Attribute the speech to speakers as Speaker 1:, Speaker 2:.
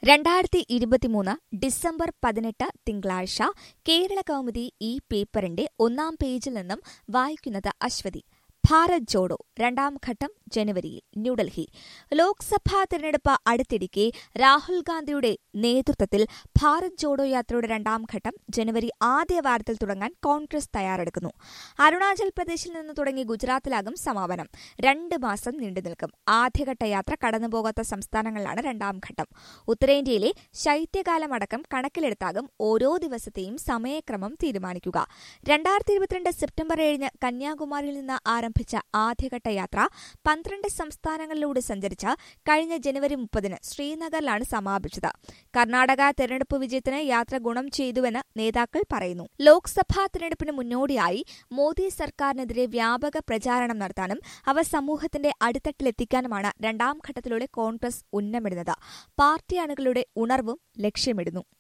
Speaker 1: രണ്ടായിരത്തി ഇരുപത്തിമൂന്ന് ഡിസംബർ പതിനെട്ട് തിങ്കളാഴ്ച കേരള കൗമുദി ഈ പേപ്പറിന്റെ ഒന്നാം പേജിൽ നിന്നും വായിക്കുന്നത് അശ്വതി ഭാരത് ജോഡോ രണ്ടാം ഘട്ടം ജനുവരിയിൽ ന്യൂഡൽഹി ലോക്സഭാ തിരഞ്ഞെടുപ്പ് അടുത്തിരിക്കെ രാഹുൽ ഗാന്ധിയുടെ നേതൃത്വത്തിൽ ഭാരത് ജോഡോ യാത്രയുടെ രണ്ടാം ഘട്ടം ജനുവരി ആദ്യ വാരത്തിൽ തുടങ്ങാൻ കോൺഗ്രസ് തയ്യാറെടുക്കുന്നു അരുണാചൽ പ്രദേശിൽ നിന്ന് തുടങ്ങി ഗുജറാത്തിലാകും സമാപനം രണ്ട് മാസം നീണ്ടുനിൽക്കും ആദ്യഘട്ട യാത്ര കടന്നുപോകാത്ത സംസ്ഥാനങ്ങളിലാണ് രണ്ടാം ഘട്ടം ഉത്തരേന്ത്യയിലെ ശൈത്യകാലമടക്കം കണക്കിലെടുത്താകും ഓരോ ദിവസത്തെയും സമയക്രമം തീരുമാനിക്കുക രണ്ടായിരത്തി ഇരുപത്തിരണ്ട് സെപ്റ്റംബർ ഏഴിന് കന്യാകുമാരിയിൽ നിന്ന് ആരംഭിച്ച ആദ്യഘട്ട യാത്ര പന്ത്രണ്ട് സംസ്ഥാനങ്ങളിലൂടെ സഞ്ചരിച്ച് കഴിഞ്ഞ ജനുവരി മുപ്പതിന് ശ്രീനഗറിലാണ് സമാപിച്ചത് കർണാടക തെരഞ്ഞെടുപ്പ് വിജയത്തിന് യാത്ര ഗുണം ചെയ്തുവെന്ന് നേതാക്കൾ പറയുന്നു ലോക്സഭാ തെരഞ്ഞെടുപ്പിന് മുന്നോടിയായി മോദി സർക്കാരിനെതിരെ വ്യാപക പ്രചാരണം നടത്താനും അവ സമൂഹത്തിന്റെ അടിത്തട്ടിലെത്തിക്കാനുമാണ് രണ്ടാം ഘട്ടത്തിലൂടെ കോൺഗ്രസ് ഉന്നമിടുന്നത് പാർട്ടി അണികളുടെ ഉണർവും ലക്ഷ്യമിടുന്നു